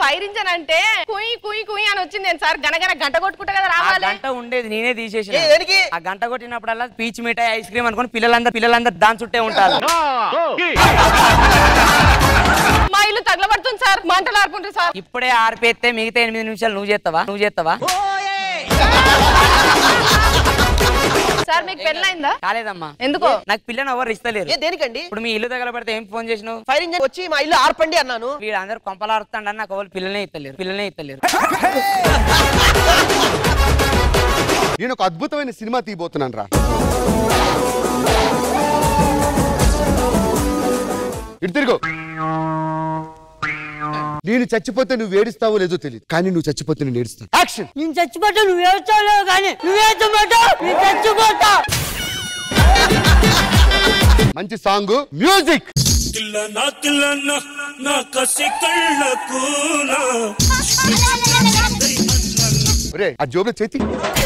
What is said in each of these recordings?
Fire engine అంటే కుయ్ కుయ్ కుయ్ అని వచ్చింది ఏంటి సార్ గనగన గంట కొట్టుకుంటా కదా ఆ రావాలి గంట ఉండేది నేనే తీసేసిన ఏ, దేనికి? ఆ గంట కొట్టినప్పుడల్లా పీచ్ మిఠాయి ఐస్ క్రీమ్ అనుకుని పిల్లలందరూ పిల్లలందరూ దాని చుట్టే ఉంటారు మా ఇల్లు తగలబడుతుంది సార్ మంటలు ఆడుకుంటారు సార్ ఇప్పుడే ఆర్పేస్తే మిగతా ఎనిమిది నిమిషాలు నువ్వు చేస్తావా నువ్వు చేస్తావా సార్ మీకు పెళ్ళైందా కాలేదమ్మా ఎందుకో నాకు పిల్లని ఎవరు ఇస్తలేరు ఏ దేనికండి ఇప్పుడు మీ ఇల్లు తగలబడితే ఏం ఫోన్ చేసినావు ఫైర్ ఇంజన్ వచ్చి మా ఇల్లు ఆర్పండి అన్నాను వీళ్ళందరూ కొంపలాడుతాడని నాకు ఎవరు పిల్లనే ఇస్తలేరు పిల్లనే ఇస్తలేరు నేను ఒక అద్భుతమైన సినిమా తీయబోతున్నాను రా ఇటు తిరుగు నేను చచ్చిపోతే నువ్వు ఏడుస్తావో లేదో తెలియదు కానీ నువ్వు చచ్చిపోతే నేను ఏడుస్తాను యాక్షన్ నేను చచ్చిపోతా నువ్వు ఏడ్చావు కానీ నువ్వేచ్చమాట నేను చచ్చిపోతా మంచి సాంగ్ మ్యూజిక్ తిల్లనా తిల్లనా నా కసి కళ్ళకు నా ఒరే ఆ జోబులో చేతి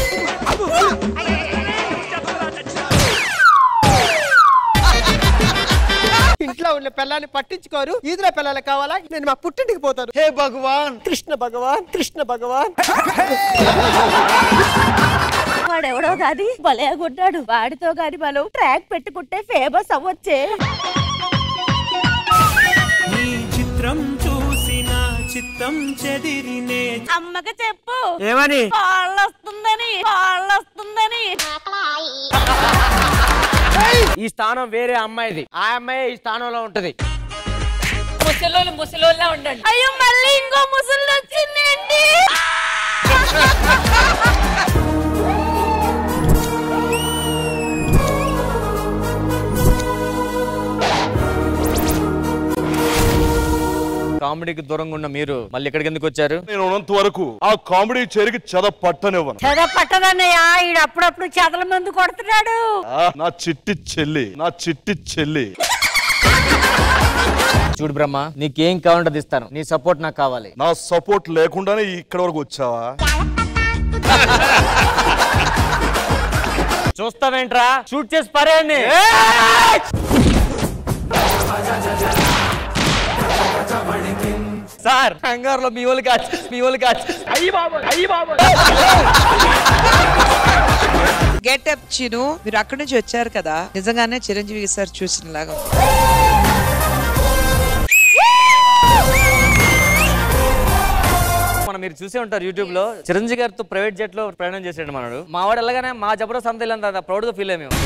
ఇంట్లో ఉన్న పిల్లాన్ని పట్టించుకోరు ఈదుల పిల్లలు కావాలా నేను మా పుట్టింటికి పోతాను హే భగవాన్ కృష్ణ భగవాన్ కృష్ణ భగవాన్ వాడెవడో కాదు భలే కొట్టాడు వాడితో కాని మనం ట్రాక్ పెట్టుకుంటే ఫేమస్ అవ్వచ్చే నీ చిత్రం చూసిన చిత్తం చెదిరినే అమ్మకి చెప్పు ఏమని కాళ్ళు వస్తుందని కాళ్ళు వస్తుందని ఈ స్థానం వేరే అమ్మాయిది ఆ అమ్మాయి ఈ స్థానంలో ఉంటది ముసలోళ్ళు ముసలోళ్ళ ఉండండి అయ్యో మళ్ళీ ఇంకో ముసలి వచ్చిందేంటి కామెడీకి దూరంగా ఉన్న మీరు మళ్ళీ ఇక్కడికి ఎందుకు వచ్చారు నేను ఉన్నంత వరకు ఆ కామెడీ చేరికి చెద పట్టనివ్వను చద పట్టదన్నయ్యా ఈడు అప్పుడప్పుడు చెదల మందు కొడుతున్నాడు ఆ, నా చిట్టి చెల్లి నా చిట్టి చెల్లి చూడు బ్రహ్మ నీకేం కావాలంటే అది ఇస్తాను నీ సపోర్ట్ నాకు కావాలి నా సపోర్ట్ లేకుండానే ఇక్కడ వరకు వచ్చావా చూస్తావేంట్రా షూట్ చేసి పరేయండి సార్ హంగార్ లో మీ వాళ్ళు కాచి మీ వాళ్ళు కాచి అయ్యి బాబు అయ్యి బాబు గెటప్ చిను మీరు అక్కడి నుంచి వచ్చారు కదా నిజంగానే చిరంజీవి సార్ చూసిన లాగా ఉంది. మనం మీరు చూసే ఉంటారు యూట్యూబ్ లో చిరంజీవి గారితో ప్రైవేట్ జెట్ లో ప్రయాణం చేసాడు మనడు మా వాడు వెళ్ళగానే మా జబర్దస్త్ అంత వెళ్ళంత ప్రౌడ్ గా ఫీల్ అయ్యాము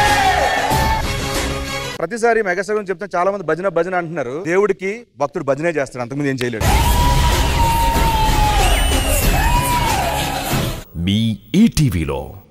ప్రతిసారి మెగాస్టార్ గురించి చెప్తే చాలా మంది భజన భజన అంటున్నారు దేవుడికి భక్తుడు భజనే చేస్తాడు అంతకుముందు ఏం చేయలేడు మీ ఈటీవీలో